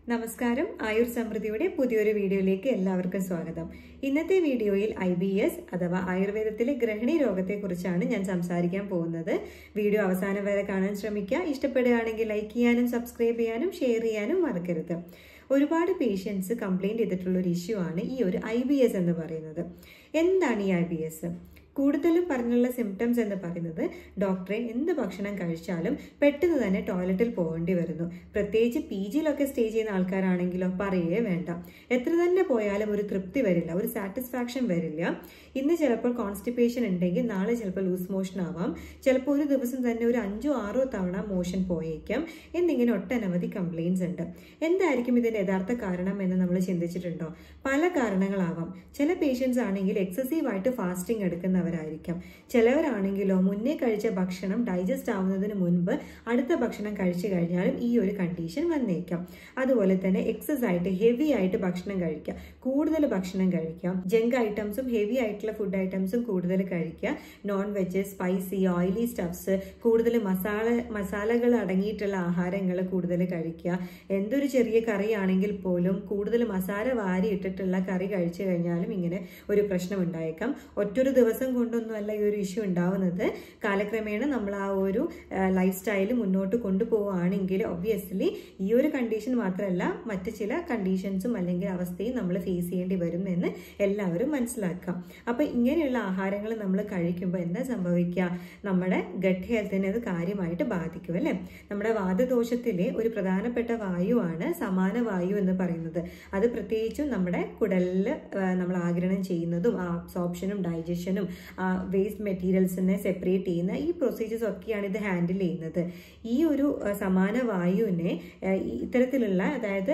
നമസ്കാരം ആയുർ സമൃദ്ധിയുടെ പുതിയൊരു വീഡിയോയിലേക്ക് എല്ലാവർക്കും സ്വാഗതം ഇന്നത്തെ വീഡിയോയിൽ ഐ ബി എസ് അഥവാ ആയുർവേദത്തിലെ ഗ്രഹിണി രോഗത്തെക്കുറിച്ചാണ് ഞാൻ സംസാരിക്കാൻ പോകുന്നത് വീഡിയോ അവസാനം വരെ കാണാൻ ശ്രമിക്കുക ഇഷ്ടപ്പെടുകയാണെങ്കിൽ ലൈക്ക് ചെയ്യാനും സബ്സ്ക്രൈബ് ചെയ്യാനും ഷെയർ ചെയ്യാനും മറക്കരുത് ഒരുപാട് പേഷ്യൻസ് കംപ്ലൈൻറ്റ് ചെയ്തിട്ടുള്ള ഒരു ഇഷ്യൂ ആണ് ഈ ഒരു ഐ ബി എസ് എന്ന് പറയുന്നത് എന്താണ് ഈ ഐ ബി എസ് കൂടുതലും പറഞ്ഞുള്ള സിംറ്റംസ് എന്ന് പറയുന്നത് ഡോക്ടറെ എന്ത് ഭക്ഷണം കഴിച്ചാലും പെട്ടെന്ന് തന്നെ ടോയ്ലറ്റിൽ പോകേണ്ടി വരുന്നു പ്രത്യേകിച്ച് പി ജിയിലൊക്കെ സ്റ്റേ ചെയ്യുന്ന ആൾക്കാരാണെങ്കിലോ പറയേ വേണ്ട എത്ര തന്നെ പോയാലും ഒരു തൃപ്തി വരില്ല ഒരു സാറ്റിസ്ഫാക്ഷൻ വരില്ല ഇന്ന് ചിലപ്പോൾ കോൺസ്റ്റിപ്പേഷൻ ഉണ്ടെങ്കിൽ നാളെ ചിലപ്പോൾ ലൂസ് മോഷൻ ആവാം ചിലപ്പോൾ ഒരു ദിവസം തന്നെ ഒരു അഞ്ചോ ആറോ തവണ മോഷൻ പോയേക്കാം എന്നിങ്ങനെ ഒട്ടനവധി കംപ്ലയിൻസ് ഉണ്ട് എന്തായിരിക്കും ഇതിന്റെ യഥാർത്ഥ കാരണം എന്ന് നമ്മൾ ചിന്തിച്ചിട്ടുണ്ടോ പല കാരണങ്ങളാവാം ചില പേഷ്യൻസ് ആണെങ്കിൽ എക്സസീവ് ആയിട്ട് ഫാസ്റ്റിംഗ് എടുക്കുന്നവരായിരിക്കാം ചിലവരാണെങ്കിലോ മുന്നേ കഴിച്ച ഭക്ഷണം ഡൈജസ്റ്റ് ആവുന്നതിന് മുൻപ് അടുത്ത ഭക്ഷണം കഴിച്ചു കഴിഞ്ഞാലും ഈ ഒരു കണ്ടീഷൻ വന്നേക്കാം അതുപോലെ തന്നെ എക്സസ് ആയിട്ട് ഹെവി ആയിട്ട് ഭക്ഷണം കഴിക്കുക കൂടുതൽ ഭക്ഷണം കഴിക്കാം ജങ്ക് ഐറ്റംസും ഹെവി ആയിട്ടുള്ള ഫുഡ് ഐറ്റംസും കൂടുതൽ കഴിക്കുക non veg spicy oily stuffs കൂടുതൽ മസാല മസാലകൾ അടങ്ങിയിട്ടുള്ള ആഹാരങ്ങൾ കൂടുതൽ കഴിക്കുക എന്തൊരു ചെറിയ കറിയാണെങ്കിൽ പോലും കൂടുതൽ മസാല വാരി ഇട്ടിട്ടുള്ള കറി കഴിച്ചു കഴിഞ്ഞാലും ഇങ്ങനെ ഒരു പ്രശ്നം ഉണ്ടായേക്കാം ഒറ്റൊരു ദിവസം കൊണ്ടൊന്നുമല്ല ഈ ഒരു ഇഷ്യൂ ഉണ്ടാവുന്നത് കാലക്രമേണ നമ്മൾ ആ ഒരു ലൈഫ് സ്റ്റൈൽ മുന്നോട്ട് കൊണ്ടുപോവുകയാണെങ്കിൽ ഒബ്വിയസ്ലി ഈ ഒരു കണ്ടീഷൻ മാത്രമല്ല മറ്റ് ചില കണ്ടീഷൻസും അല്ലെങ്കിൽ അവസ്ഥയും നമ്മൾ ഫേസ് ചെയ്യേണ്ടി വരും എന്ന് എല്ലാവരും മനസ്സിലാക്കാം അപ്പൊ ഇങ്ങനെയുള്ള ആഹാരങ്ങൾ നമ്മൾ കഴിക്കുമ്പോൾ എന്താ സംഭവിക്കുക നമ്മുടെ ഗട്ട് ഹെൽത്തിനെ അത് കാര്യമായിട്ട് ബാധിക്കും അല്ലെ നമ്മുടെ വാദദോഷത്തിലെ ഒരു പ്രധാനപ്പെട്ട വായുവാണ് സമാന വായു എന്ന് പറയുന്നത് അത് പ്രത്യേകിച്ചും നമ്മുടെ കുടലിൽ നമ്മൾ ആഗിരണം ചെയ്യുന്നതും അബ്സോർപ്ഷനും ഡൈജഷനും വേസ്റ്റ് മെറ്റീരിയൽസിനെ സെപ്പറേറ്റ് ചെയ്യുന്ന ഈ പ്രൊസീജിയേഴ്സ് ഒക്കെയാണ് ഇത് ഹാൻഡിൽ ചെയ്യുന്നത് ഈ ഒരു സമാന വായുവിനെ ഇത്തരത്തിലുള്ള അതായത്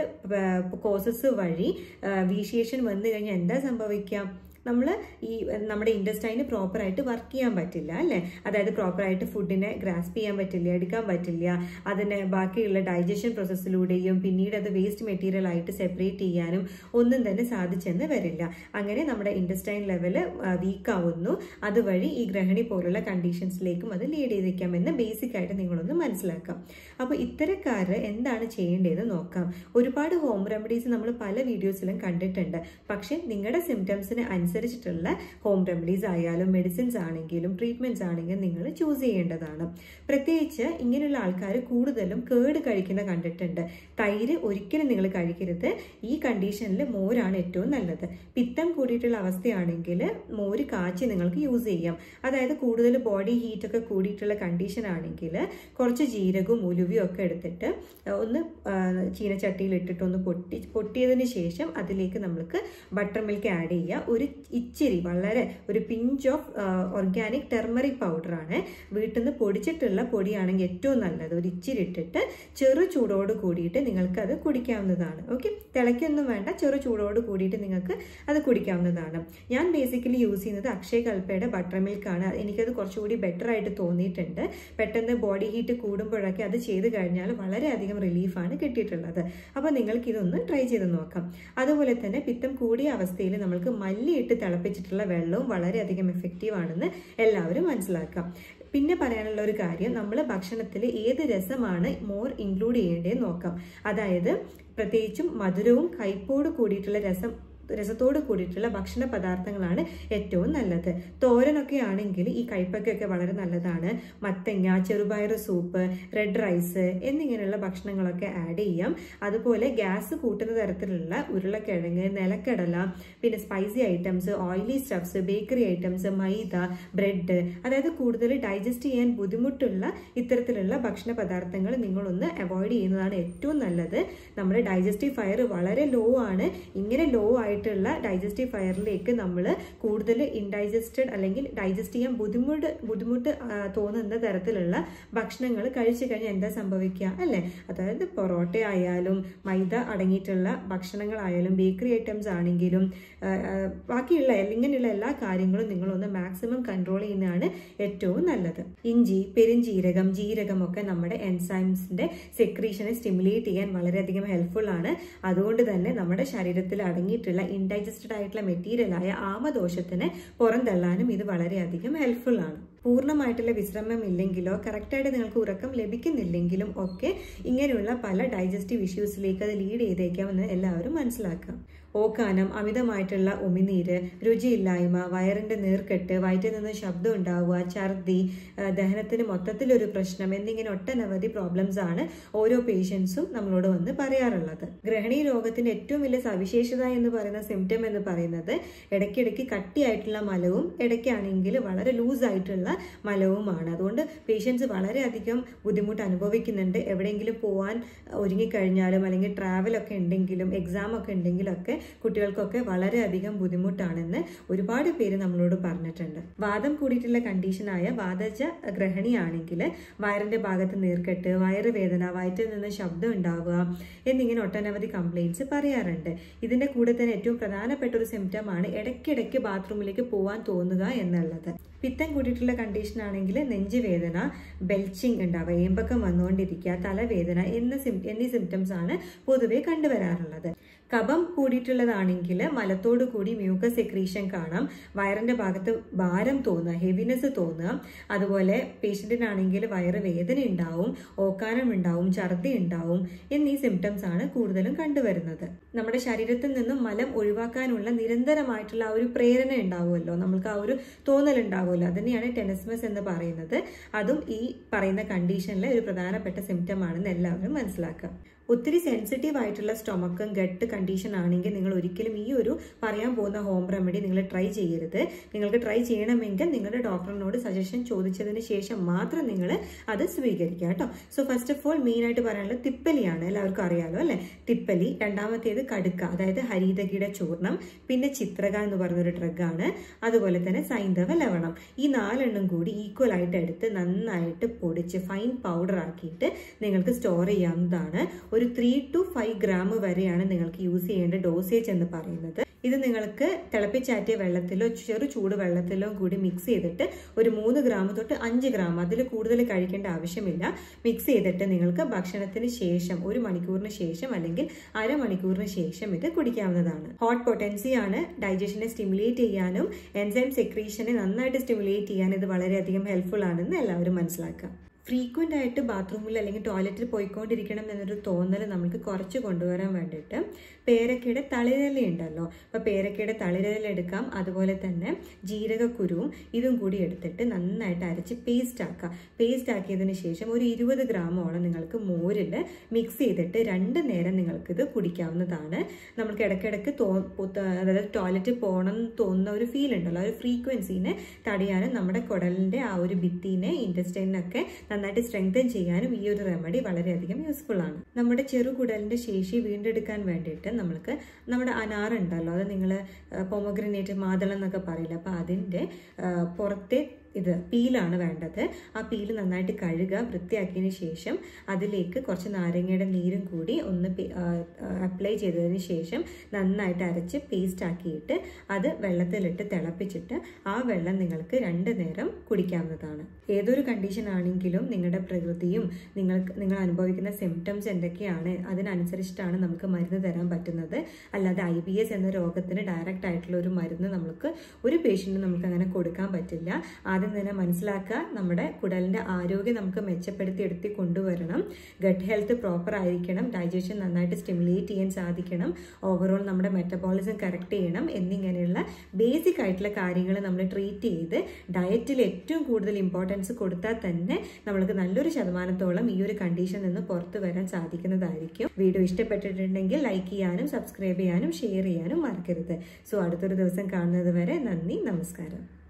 കോസസ് വഴി വീഷിയേഷൻ വന്നു കഴിഞ്ഞാൽ എന്താ സംഭവിക്കാം നമ്മൾ ഈ നമ്മുടെ ഇൻഡസ്റ്റൈന് പ്രോപ്പറായിട്ട് വർക്ക് ചെയ്യാൻ പറ്റില്ല അല്ലേ അതായത് പ്രോപ്പറായിട്ട് ഫുഡിനെ ഗ്രാസ്പ് ചെയ്യാൻ പറ്റില്ല എടുക്കാൻ പറ്റില്ല അതിനെ ബാക്കിയുള്ള ഡൈജഷൻ പ്രോസസ്സിലൂടെയും പിന്നീട് അത് വേസ്റ്റ് മെറ്റീരിയൽ ആയിട്ട് സെപ്പറേറ്റ് ചെയ്യാനും ഒന്നും തന്നെ സാധിച്ചെന്ന് വരില്ല അങ്ങനെ നമ്മുടെ ഇൻഡസ്റ്റൈൻ ലെവല് വീക്ക് ആവുന്നു അതുവഴി ഈ ഗ്രഹണി പോലുള്ള കണ്ടീഷൻസിലേക്കും അത് ലീഡ് ചെയ്തേക്കാമെന്ന് ബേസിക് ആയിട്ട് നിങ്ങളൊന്ന് മനസ്സിലാക്കാം അപ്പോൾ ഇത്തരക്കാർ എന്താണ് ചെയ്യേണ്ടതെന്ന് നോക്കാം ഒരുപാട് ഹോം റെമഡീസ് നമ്മൾ പല വീഡിയോസിലും കണ്ടിട്ടുണ്ട് പക്ഷെ നിങ്ങളുടെ സിംറ്റംസിന് അനുസരിച്ചിട്ടുള്ള ഹോം റെമഡീസ് ആയാലും മെഡിസിൻസ് ആണെങ്കിലും ട്രീറ്റ്മെന്റ്സ് ആണെങ്കിലും നിങ്ങൾ ചൂസ് ചെയ്യേണ്ടതാണ് പ്രത്യേകിച്ച് ഇങ്ങനെയുള്ള ആൾക്കാർ കൂടുതലും കേട് കഴിക്കുന്ന കണ്ടിട്ടുണ്ട് തൈര് ഒരിക്കലും നിങ്ങൾ കഴിക്കരുത് ഈ കണ്ടീഷനിൽ മോരാണ് ഏറ്റവും നല്ലത് പിത്തം കൂടിയിട്ടുള്ള അവസ്ഥയാണെങ്കിൽ മോര് കാച്ചി നിങ്ങൾക്ക് യൂസ് ചെയ്യാം അതായത് കൂടുതൽ ബോഡി ഹീറ്റ് ഒക്കെ കൂടിയിട്ടുള്ള കണ്ടീഷൻ ആണെങ്കിൽ കുറച്ച് ജീരകവും ഉലുവയും ഒക്കെ എടുത്തിട്ട് ഒന്ന് ചീനച്ചട്ടിയിൽ ഇട്ടിട്ട് ഒന്ന് പൊട്ടി പൊട്ടിയതിന് ശേഷം അതിലേക്ക് നമുക്ക് ബട്ടർ മിൽക്ക് ആഡ് ചെയ്യുക ഒരു ഇച്ചിരി വളരെ ഒരു പിഞ്ച് ഓഫ് ഓർഗാനിക് ടെർമറിക് പൗഡറാണ് വീട്ടിൽ നിന്ന് പൊടിച്ചിട്ടുള്ള പൊടിയാണെങ്കിൽ ഏറ്റവും നല്ലത് ഒരു ഇച്ചിരി ഇട്ടിട്ട് ചെറു ചൂടോട് കൂടിയിട്ട് നിങ്ങൾക്ക് അത് കുടിക്കാവുന്നതാണ് ഓക്കെ തിളയ്ക്കൊന്നും വേണ്ട ചെറു ചൂടോട് കൂടിയിട്ട് നിങ്ങൾക്ക് അത് കുടിക്കാവുന്നതാണ് ഞാൻ ബേസിക്കലി യൂസ് ചെയ്യുന്നത് അക്ഷയ കൽപ്പയുടെ ബട്ടർ മിൽക്കാണ് എനിക്കത് കുറച്ചുകൂടി ബെറ്റർ ആയിട്ട് തോന്നിയിട്ടുണ്ട് പെട്ടെന്ന് ബോഡി ഹീറ്റ് കൂടുമ്പോഴൊക്കെ അത് ചെയ്ത് കഴിഞ്ഞാൽ വളരെയധികം റിലീഫാണ് കിട്ടിയിട്ടുള്ളത് അപ്പോൾ നിങ്ങൾക്ക് ഇതൊന്ന് ട്രൈ ചെയ്ത് നോക്കാം അതുപോലെ തന്നെ പിത്തം കൂടിയ അവസ്ഥയിൽ നമ്മൾക്ക് മല്ലിയിട്ട് തിളപ്പിച്ചിട്ടുള്ള വെള്ളവും വളരെയധികം എഫക്റ്റീവ് ആണെന്ന് എല്ലാവരും മനസ്സിലാക്കാം പിന്നെ പറയാനുള്ള ഒരു കാര്യം നമ്മൾ ഭക്ഷണത്തിൽ ഏത് രസമാണ് മോർ ഇൻക്ലൂഡ് ചെയ്യേണ്ടതെന്ന് നോക്കാം അതായത് പ്രത്യേകിച്ചും മധുരവും കയ്പോട് കൂടിയിട്ടുള്ള രസം രസത്തോട് കൂടിയിട്ടുള്ള ഭക്ഷണ പദാർത്ഥങ്ങളാണ് ഏറ്റവും നല്ലത് തോരനൊക്കെ ആണെങ്കിൽ ഈ കൈപ്പക്കൊക്കെ വളരെ നല്ലതാണ് മത്തങ്ങ ചെറുപയർ സൂപ്പ് റെഡ് റൈസ് എന്നിങ്ങനെയുള്ള ഭക്ഷണങ്ങളൊക്കെ ആഡ് ചെയ്യാം അതുപോലെ ഗ്യാസ് കൂട്ടുന്ന തരത്തിലുള്ള ഉരുളക്കിഴങ്ങ് നിലക്കടല പിന്നെ spicy items oily stuffs bakery items maida bread അതായത് കൂടുതൽ ഡൈജസ്റ്റ് ചെയ്യാൻ ബുദ്ധിമുട്ടുള്ള ഇത്തരത്തിലുള്ള ഭക്ഷണ പദാർത്ഥങ്ങൾ നിങ്ങളൊന്ന് അവോയ്ഡ് ചെയ്യുന്നതാണ് ഏറ്റവും നല്ലത് നമ്മുടെ ഡൈജസ്റ്റീവ് ഫയർ വളരെ ലോ ആണ് ഇങ്ങനെ ലോ ആയിട്ട് ആയിട്ടുള്ള ഡൈജസ്റ്റീവ് ഫയറിലേക്ക് നമ്മൾ കൂടുതൽ ഇൻഡൈജസ്റ്റഡ് അല്ലെങ്കിൽ ഡൈജസ്റ്റ് ചെയ്യാൻ ബുദ്ധിമുട്ട് ബുദ്ധിമുട്ട് തോന്നുന്ന തരത്തിലുള്ള ഭക്ഷണങ്ങൾ കഴിച്ചു കഴിഞ്ഞാൽ എന്താ സംഭവിക്കുക അല്ലേ അതായത് പൊറോട്ട ആയാലും മൈദ അടങ്ങിയിട്ടുള്ള ഭക്ഷണങ്ങളായാലും ബേക്കറി ഐറ്റംസ് ആണെങ്കിലും ബാക്കിയുള്ള ഇങ്ങനെയുള്ള എല്ലാ കാര്യങ്ങളും നിങ്ങളൊന്ന് മാക്സിമം കൺട്രോൾ ചെയ്യുന്നതാണ് ഏറ്റവും നല്ലത് ഇഞ്ചി പെരുംജീരകം ജീരകം ഒക്കെ നമ്മുടെ എൻസൈംസിന്റെ സെക്രീഷനെ സ്റ്റിമുലേറ്റ് ചെയ്യാൻ വളരെയധികം ഹെൽപ്ഫുൾ ആണ് അതുകൊണ്ട് തന്നെ നമ്മുടെ ശരീരത്തിൽ അടങ്ങിയിട്ടുള്ള ഇൻഡൈജസ്റ്റഡ് ആയിട്ടുള്ള മെറ്റീരിയലായ ആമദോഷത്തിനെ പുറന്തള്ളാനും ഇത് വളരെയധികം ഹെൽപ്ഫുൾ ആണ് പൂർണ്ണമായിട്ടുള്ള വിശ്രമം ഇല്ലെങ്കിലോ കറക്റ്റായിട്ട് നിങ്ങൾക്ക് ഉറക്കം ലഭിക്കുന്നില്ലെങ്കിലും ഒക്കെ ഇങ്ങനെയുള്ള പല ഡൈജസ്റ്റീവ് ഇഷ്യൂസിലേക്ക് അത് ലീഡ് ചെയ്തേക്കാമെന്ന് എല്ലാവരും മനസ്സിലാക്കാം ഓക്കാനം അമിതമായിട്ടുള്ള ഉമിനീര് രുചിയില്ലായ്മ വയറിന്റെ നീർക്കെട്ട് വയറ്റിൽ നിന്ന് ശബ്ദം ഉണ്ടാവുക ഛർദി ദഹനത്തിന് മൊത്തത്തിലൊരു പ്രശ്നം എന്നിങ്ങനെ ഒട്ടനവധി പ്രോബ്ലംസ് ആണ് ഓരോ പേഷ്യൻസും നമ്മളോട് വന്ന് പറയാറുള്ളത് ഗ്രഹണീ രോഗത്തിന്റെ ഏറ്റവും വലിയ സവിശേഷത എന്ന് പറയുന്ന സിംറ്റം എന്ന് പറയുന്നത് ഇടയ്ക്കിടയ്ക്ക് കട്ടിയായിട്ടുള്ള മലവും ഇടയ്ക്കാണെങ്കിൽ വളരെ ലൂസ് ആയിട്ടുള്ള മലവുമാണ് അതുകൊണ്ട് പേഷ്യൻസ് വളരെയധികം ബുദ്ധിമുട്ട് അനുഭവിക്കുന്നുണ്ട് എവിടെയെങ്കിലും പോകാൻ ഒരുങ്ങിക്കഴിഞ്ഞാലും അല്ലെങ്കിൽ ട്രാവലൊക്കെ ഉണ്ടെങ്കിലും എക്സാം ഒക്കെ ഉണ്ടെങ്കിലൊക്കെ കുട്ടികൾക്കൊക്കെ വളരെയധികം ബുദ്ധിമുട്ടാണെന്ന് ഒരുപാട് പേര് നമ്മളോട് പറഞ്ഞിട്ടുണ്ട് വാദം കൂടിയിട്ടുള്ള കണ്ടീഷനായ വാതജ ഗ്രഹണിയാണെങ്കിൽ വയറിന്റെ ഭാഗത്ത് നീർക്കെട്ട് വയറുവേദന വയറ്റിൽ നിന്ന് ശബ്ദം ഉണ്ടാവുക എന്നിങ്ങനെ ഒട്ടനവധി കംപ്ലൈൻറ്റ്സ് പറയാറുണ്ട് ഇതിന്റെ കൂടെ തന്നെ ഏറ്റവും പ്രധാനപ്പെട്ട ഒരു സിംറ്റം ആണ് ഇടയ്ക്കിടയ്ക്ക് ബാത്റൂമിലേക്ക് പോകാൻ തോന്നുക എന്നുള്ളത് പിത്തം കൂടിയിട്ടുള്ള കണ്ടീഷൻ ആണെങ്കിൽ നെഞ്ചുവേദന ബെൽച്ചിങ് ഉണ്ടാവുക ഏമ്പക്കം വന്നുകൊണ്ടിരിക്കുക തലവേദന എന്ന സിം എന്നീ സിംറ്റംസ് ആണ് പൊതുവെ കണ്ടുവരാറുള്ളത് കഫം കൂടിയിട്ടുള്ളതാണെങ്കിൽ മലത്തോടു കൂടി മ്യൂക്കസ് സെക്രീഷൻ കാണാം വയറിന്റെ ഭാഗത്ത് ഭാരം തോന്നുക ഹെവിനെസ് തോന്നുക അതുപോലെ പേഷ്യന്റിനാണെങ്കിൽ വയറ് വേദന ഉണ്ടാവും ഓക്കാനം ഉണ്ടാവും ഛർദി ഉണ്ടാവും എന്നീ സിംറ്റംസ് ആണ് കൂടുതലും കണ്ടുവരുന്നത് നമ്മുടെ ശരീരത്തിൽ നിന്നും മലം ഒഴിവാക്കാനുള്ള നിരന്തരമായിട്ടുള്ള ആ ഒരു പ്രേരണ ഉണ്ടാവുമല്ലോ നമുക്ക് ആ ഒരു തോന്നൽ ഉണ്ടാവുമല്ലോ അതിനെയാണ് ടെനസ്മസ് എന്ന് പറയുന്നത് അതും ഈ പറയുന്ന കണ്ടീഷനിലെ ഒരു പ്രധാനപ്പെട്ട സിംറ്റം ആണെന്ന് എല്ലാവരും മനസ്സിലാക്കുക ഒത്തിരി സെൻസിറ്റീവ് ആയിട്ടുള്ള സ്റ്റൊമക്കും ഗട്ട് കണ്ടീഷൻ ആണെങ്കിൽ നിങ്ങൾ ഒരിക്കലും ഈ ഒരു പറയാൻ പോകുന്ന ഹോം റെമഡി നിങ്ങൾ ട്രൈ ചെയ്യരുത് നിങ്ങൾക്ക് ട്രൈ ചെയ്യണമെങ്കിൽ നിങ്ങളുടെ ഡോക്ടറിനോട് സജഷൻ ചോദിച്ചതിന് ശേഷം മാത്രം നിങ്ങൾ അത് സ്വീകരിക്കുക കേട്ടോ so first of all main ആയിട്ട് പറയാനുള്ളത് തിപ്പലിയാണ് എല്ലാവർക്കും അറിയാലോ അല്ലെ തിപ്പലി രണ്ടാമത്തേത് കടുക്ക അതായത് ഹരിതകിട ചൂർണം പിന്നെ ചിത്രക എന്ന് പറഞ്ഞൊരു ഡ്രഗാണ് അതുപോലെ തന്നെ സൈന്ധവ ലവണം ഈ നാലെണ്ണം കൂടി ഈക്വൽ ആയിട്ട് എടുത്ത് നന്നായിട്ട് പൊടിച്ച് ഫൈൻ പൗഡർ ആക്കിയിട്ട് നിങ്ങൾക്ക് സ്റ്റോർ ചെയ്യാവുന്നതാണ് ഒരു ത്രീ ടു ഫൈവ് ഗ്രാം വരെയാണ് നിങ്ങൾക്ക് യൂസ് ചെയ്യേണ്ട ഡോസേജ് എന്ന് പറയുന്നത് ഇത് നിങ്ങൾക്ക് തിളപ്പിച്ചാറ്റിയ വെള്ളത്തിലോ ചെറു ചൂട് വെള്ളത്തിലോ കൂടി മിക്സ് ചെയ്തിട്ട് ഒരു മൂന്ന് ഗ്രാം തൊട്ട് അഞ്ച് ഗ്രാം അതിൽ കൂടുതൽ കഴിക്കേണ്ട ആവശ്യമില്ല മിക്സ് ചെയ്തിട്ട് നിങ്ങൾക്ക് ഭക്ഷണത്തിന് ശേഷം ഒരു മണിക്കൂറിന് ശേഷം അല്ലെങ്കിൽ അരമണിക്കൂറിന് ശേഷം ഇത് കുടിക്കാവുന്നതാണ് ഹോട്ട് പൊട്ടൻസി ആണ് ഡൈജഷനെ സ്റ്റിമുലേറ്റ് ചെയ്യാനും എൻസൈം സെക്രീഷനെ നന്നായിട്ട് സ്റ്റിമുലേറ്റ് ചെയ്യാൻ ഇത് വളരെയധികം ഹെൽപ്ഫുൾ ആണെന്ന് എല്ലാവരും മനസ്സിലാക്കാം ഫ്രീക്വൻ്റ് ആയിട്ട് ബാത്റൂമിൽ അല്ലെങ്കിൽ ടോയ്ലറ്റിൽ പോയിക്കൊണ്ടിരിക്കണം എന്നൊരു തോന്നൽ നമുക്ക് കുറച്ച് കൊണ്ടുവരാൻ വേണ്ടിയിട്ട് പേരക്കയുടെ തളിരല ഉണ്ടല്ലോ അപ്പോൾ പേരക്കയുടെ തളിരല എടുക്കാം അതുപോലെ തന്നെ ജീരകക്കുരുവും ഇതും കൂടി എടുത്തിട്ട് നന്നായിട്ട് അരച്ച് പേസ്റ്റ് ആക്കുക പേസ്റ്റ് ആക്കിയതിന് ശേഷം ഒരു ഇരുപത് ഗ്രാമോളം നിങ്ങൾക്ക് മോരിൽ മിക്സ് ചെയ്തിട്ട് രണ്ട് നേരം നിങ്ങൾക്കിത് കുടിക്കാവുന്നതാണ് നമുക്ക് ഇടയ്ക്കിടയ്ക്ക് തോ അതായത് ടോയ്ലറ്റിൽ പോകണം എന്ന് തോന്നുന്ന ഒരു ഫീൽ ഉണ്ടല്ലോ ആ ഒരു ഫ്രീക്വൻസീനെ തടയാനും നമ്മുടെ കുടലിൻ്റെ ആ ഒരു ഭിത്തിനെ ഇൻറ്റസ്റ്റൈനൊക്കെ നന്നായിട്ട് സ്ട്രെങ്തൻ ചെയ്യാനും ഈ ഒരു റെമഡി വളരെയധികം യൂസ്ഫുൾ ആണ് നമ്മുടെ ചെറുകുടലിന്റെ ശേഷി വീണ്ടെടുക്കാൻ വേണ്ടിയിട്ട് നമ്മൾക്ക് നമ്മുടെ അനാർ ഉണ്ടല്ലോ അത് നിങ്ങൾ പൊമഗ്രനേറ്റ് മാതളം എന്നൊക്കെ പറയില്ല അപ്പോൾ അതിൻ്റെ പുറത്തെ ഇത് പീലാണ് വേണ്ടത് ആ പീല് നന്നായിട്ട് കഴുകുക വൃത്തിയാക്കിയതിന് ശേഷം അതിലേക്ക് കുറച്ച് നാരങ്ങയുടെ നീരും കൂടി ഒന്ന് അപ്ലൈ ചെയ്തതിന് ശേഷം നന്നായിട്ട് അരച്ച് പേസ്റ്റ് ആക്കിയിട്ട് അത് വെള്ളത്തിലിട്ട് തിളപ്പിച്ചിട്ട് ആ വെള്ളം നിങ്ങൾക്ക് രണ്ട് നേരം കുടിക്കാവുന്നതാണ് ഏതൊരു കണ്ടീഷൻ ആണെങ്കിലും നിങ്ങളുടെ പ്രകൃതിയും നിങ്ങൾക്ക് നിങ്ങൾ അനുഭവിക്കുന്ന സിംറ്റംസ് എന്തൊക്കെയാണ് അതിനനുസരിച്ചിട്ടാണ് നമുക്ക് മരുന്ന് തരാൻ പറ്റുന്നത് അല്ലാതെ ഐ ബി എസ് എന്ന രോഗത്തിന് ഡയറക്റ്റ് ആയിട്ടുള്ള ഒരു മരുന്ന് നമുക്ക് ഒരു പേഷ്യൻറ്റിന് നമുക്ക് അങ്ങനെ കൊടുക്കാൻ പറ്റില്ല ആദ്യം തന്നെ മനസ്സിലാക്കുക നമ്മുടെ കുടലിൻ്റെ ആരോഗ്യം നമുക്ക് മെച്ചപ്പെടുത്തി എടുത്തി കൊണ്ടുവരണം ഗട്ട് ഹെൽത്ത് പ്രോപ്പർ ആയിരിക്കണം ഡൈജഷൻ നന്നായിട്ട് സ്റ്റിമുലേറ്റ് ചെയ്യാൻ സാധിക്കണം ഓവറോൾ നമ്മുടെ മെറ്റബോളിസം കറക്റ്റ് ചെയ്യണം എന്നിങ്ങനെയുള്ള ബേസിക് ആയിട്ടുള്ള കാര്യങ്ങൾ നമ്മൾ ട്രീറ്റ് ചെയ്ത് ഡയറ്റിൽ ഏറ്റവും കൂടുതൽ ഇമ്പോർട്ടൻസ് കൊടുത്താൽ തന്നെ നമ്മൾക്ക് നല്ലൊരു ശതമാനത്തോളം ഈ ഒരു കണ്ടീഷനിൽ നിന്ന് പുറത്തു വരാൻ സാധിക്കുന്നതായിരിക്കും വീഡിയോ ഇഷ്ടപ്പെട്ടിട്ടുണ്ടെങ്കിൽ ലൈക്ക് ചെയ്യാനും സബ്സ്ക്രൈബ് ചെയ്യാനും ഷെയർ ചെയ്യാനും മറക്കരുത് സോ അടുത്തൊരു ദിവസം കാണുന്നത് വരെ നന്ദി നമസ്കാരം